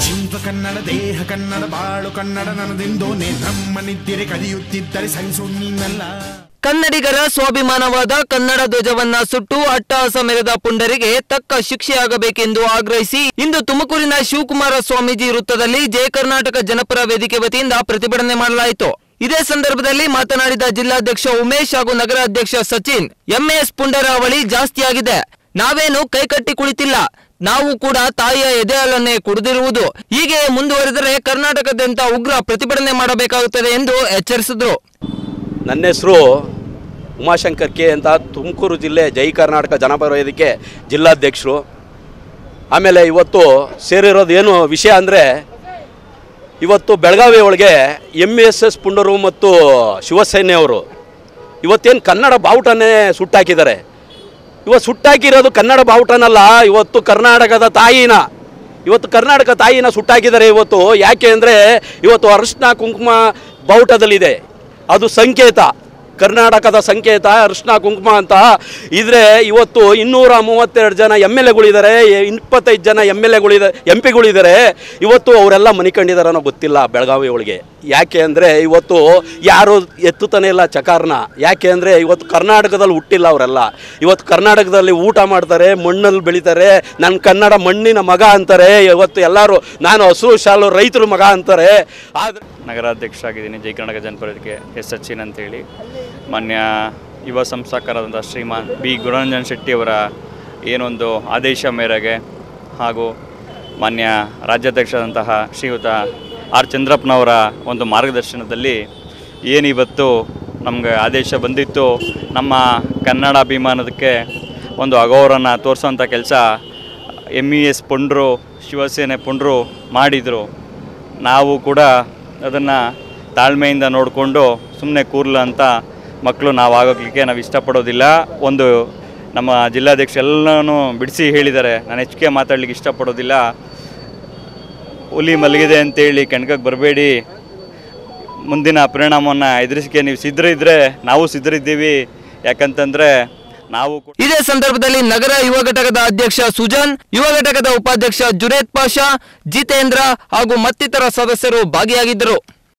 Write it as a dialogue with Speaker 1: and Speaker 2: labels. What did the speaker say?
Speaker 1: ಜೀವ ಕನ್ನಡ ದೇಹ ಕನ್ನಡ ಬಾಳು ಕನ್ನಡ ನನ್ನದೆಂದೋನೆ ನಮ್ಮ ನಿದ್ದಿರೆ ಕದಿಯುತ್ತಿದ್ದರೆ ಸಹಿಸು ನೀನಲ್ಲ
Speaker 2: ಕನ್ನಡಿಗರ ಸ್ವಾಭಿಮಾನವಾದ ಕನ್ನಡ ಧ್ವಜವನ್ನ ಸುಟ್ಟು ಅಟ್ಟಹಾಸ ಮೆರೆದ ಪುಂಡರಿಗೆ ತಕ್ಕ ಶಿಕ್ಷೆಯಾಗಬೇಕೆಂದು ಆಗ್ರಹಿಸಿ ಇಂದು ತುಮಕೂರಿನ ಶಿವಕುಮಾರ ಸ್ವಾಮೀಜಿ ವೃತ್ತದಲ್ಲಿ ಜಯ ಕರ್ನಾಟಕ ಜನಪರ ವೇದಿಕೆ ವತಿಯಿಂದ ಪ್ರತಿಭಟನೆ ಮಾಡಲಾಯಿತು ಇದೇ ಸಂದರ್ಭದಲ್ಲಿ ಮಾತನಾಡಿದ ಜಿಲ್ಲಾಧ್ಯಕ್ಷ ಉಮೇಶ್ ಹಾಗೂ ನಗರ ಅಧ್ಯಕ್ಷ ಸಚಿನ್ ಎಂಎಸ್ ಪುಂಡರ ಅವಳಿ ಜಾಸ್ತಿಯಾಗಿದೆ ನಾವೇನು ಕೈಕಟ್ಟಿ ಕುಳಿತಿಲ್ಲ ನಾವು ಕೂಡ ತಾಯಿಯ ಎದೆ ಹಾಲನ್ನೇ ಕುಡಿದಿರುವುದು ಹೀಗೆ ಮುಂದುವರೆದರೆ ಕರ್ನಾಟಕದಂತ ಉಗ್ರ ಪ್ರತಿಭಟನೆ ಮಾಡಬೇಕಾಗುತ್ತದೆ ಎಂದು ಎಚ್ಚರಿಸಿದ್ರು
Speaker 3: ನನ್ನ ಹೆಸರು ಉಮಾಶಂಕರ್ ಕೆ ಅಂತ ತುಮಕೂರು ಜಿಲ್ಲೆ ಜೈ ಕರ್ನಾಟಕ ಜನಪರ ವೇದಿಕೆ ಜಿಲ್ಲಾಧ್ಯಕ್ಷರು ಆಮೇಲೆ ಇವತ್ತು ಸೇರಿರೋದು ಏನು ವಿಷಯ ಅಂದರೆ ಇವತ್ತು ಬೆಳಗಾವಿ ಒಳಗೆ ಎಮ್ ಎಸ್ ಎಸ್ ಪುಂಡರು ಮತ್ತು ಶಿವಸೇನೆಯವರು ಇವತ್ತೇನು ಕನ್ನಡ ಬಾವುಟನೇ ಸುಟ್ಟಾಕಿದ್ದಾರೆ ಇವತ್ತು ಸುಟ್ಟಾಕಿರೋದು ಕನ್ನಡ ಬಾವುಟನಲ್ಲ ಇವತ್ತು ಕರ್ನಾಟಕದ ತಾಯಿನ ಇವತ್ತು ಕರ್ನಾಟಕ ತಾಯಿನ ಸುಟ್ಟಾಕಿದ್ದಾರೆ ಇವತ್ತು ಯಾಕೆ ಅಂದರೆ ಇವತ್ತು ಅರಿಶಿನ ಕುಂಕುಮ ಬಾವುಟದಲ್ಲಿದೆ ಅದು ಸಂಕೇತ ಕರ್ನಾಟಕದ ಸಂಕೇತ ಅರಿಶಿನ ಕುಂಕುಮ ಅಂತ ಇದ್ರೆ ಇವತ್ತು ಇನ್ನೂರ ಮೂವತ್ತೆರಡು ಜನ ಎಮ್ ಎಲ್ ಎಗಳಿದ್ದಾರೆ ಇಪ್ಪತ್ತೈದು ಜನ ಎಮ್ ಎಲ್ ಎಗಳಿದ್ದಾರೆ ಎಂ ಪಿಗಳಿದ್ದಾರೆ ಇವತ್ತು ಅವರೆಲ್ಲ ಮನಿಕೊಂಡಿದಾರನೋ ಗೊತ್ತಿಲ್ಲ ಬೆಳಗಾವಿ ಒಳಗೆ ಯಾಕೆ ಅಂದರೆ ಇವತ್ತು ಯಾರು ಎತ್ತುತ್ತಾನೆ ಇಲ್ಲ ಚಕಾರ್ನ ಯಾಕೆ ಅಂದರೆ ಇವತ್ತು ಕರ್ನಾಟಕದಲ್ಲಿ ಹುಟ್ಟಿಲ್ಲ ಅವರೆಲ್ಲ ಇವತ್ತು ಕರ್ನಾಟಕದಲ್ಲಿ ಊಟ ಮಾಡ್ತಾರೆ ಮಣ್ಣಲ್ಲಿ ಬೆಳಿತಾರೆ ನನ್ನ ಕನ್ನಡ ಮಣ್ಣಿನ ಮಗ ಅಂತಾರೆ ಇವತ್ತು ಎಲ್ಲರೂ ನಾನು ಹಸಿರು ಶಾಲು ರೈತರ ಮಗ ಅಂತಾರೆ ಆದರೆ
Speaker 4: ನಗರಾಧ್ಯಕ್ಷರಾಗಿದ್ದೀನಿ ಜೈ ಕರ್ನಾಟಕ ಜನಪರಕ್ಕೆ ಎಸ್ ಸಚಿನ್ ಅಂತೇಳಿ ಮಾನ್ಯ ಯುವ ಸಂಸ್ಥಾಕರಾದಂಥ ಶ್ರೀಮಾನ್ ಬಿ ಗುಣರಂಜನ್ ಶೆಟ್ಟಿಯವರ ಏನೊಂದು ಆದೇಶ ಮೇರೆಗೆ ಹಾಗೂ ಮಾನ್ಯ ರಾಜ್ಯಾಧ್ಯಕ್ಷರಾದಂತಹ ಶ್ರೀಯುತ ಆರ್ ಚಂದ್ರಪ್ಪನವರ ಒಂದು ಮಾರ್ಗದರ್ಶನದಲ್ಲಿ ಏನಿವತ್ತು ನಮಗೆ ಆದೇಶ ಬಂದಿತ್ತು ನಮ್ಮ ಕನ್ನಡ ಅಭಿಮಾನದಕ್ಕೆ ಒಂದು ಅಗೌರವನ ತೋರಿಸೋಂಥ ಕೆಲಸ ಎಮ್ ಇ ಎಸ್ ಪುಂಡ್ರು ಶಿವಸೇನೆ ಪುಂಡ್ರು ಮಾಡಿದರು ನಾವು ಕೂಡ ಅದನ್ನು ತಾಳ್ಮೆಯಿಂದ ನೋಡಿಕೊಂಡು ಸುಮ್ಮನೆ ಕೂರ್ಲ ಅಂತ ಮಕ್ಕಳು ನಾವು ಆಗೋಗ್ಲಿಕ್ಕೆ ನಾವು ಇಷ್ಟಪಡೋದಿಲ್ಲ ಒಂದು ನಮ್ಮ ಜಿಲ್ಲಾಧ್ಯಕ್ಷ ಎಲ್ಲನೂ ಬಿಡಿಸಿ ಹೇಳಿದ್ದಾರೆ ನಾನು ಹೆಚ್ಚಿಗೆ ಮಾತಾಡ್ಲಿಕ್ಕೆ ಇಷ್ಟಪಡೋದಿಲ್ಲ ಹುಲಿ ಮಲಗಿದೆ ಅಂತೇಳಿ ಕೆಣಕಕ್ಕೆ ಬರಬೇಡಿ ಮುಂದಿನ ಪರಿಣಾಮವನ್ನು ಎದುರಿಸಿಕೆ ನೀವು ಸಿದ್ಧರಿದ್ದರೆ ನಾವು ಸಿದ್ಧರಿದ್ದೀವಿ ಯಾಕಂತಂದರೆ ನಾವು ಕೂಡ
Speaker 2: ಇದೇ ಸಂದರ್ಭದಲ್ಲಿ ನಗರ ಯುವ ಘಟಕದ ಅಧ್ಯಕ್ಷ ಸುಜನ್ ಯುವ ಘಟಕದ ಉಪಾಧ್ಯಕ್ಷ ಜುರೇದ್ ಪಾಷಾ ಜಿತೇಂದ್ರ ಹಾಗೂ ಮತ್ತಿತರ ಸದಸ್ಯರು ಭಾಗಿಯಾಗಿದ್ದರು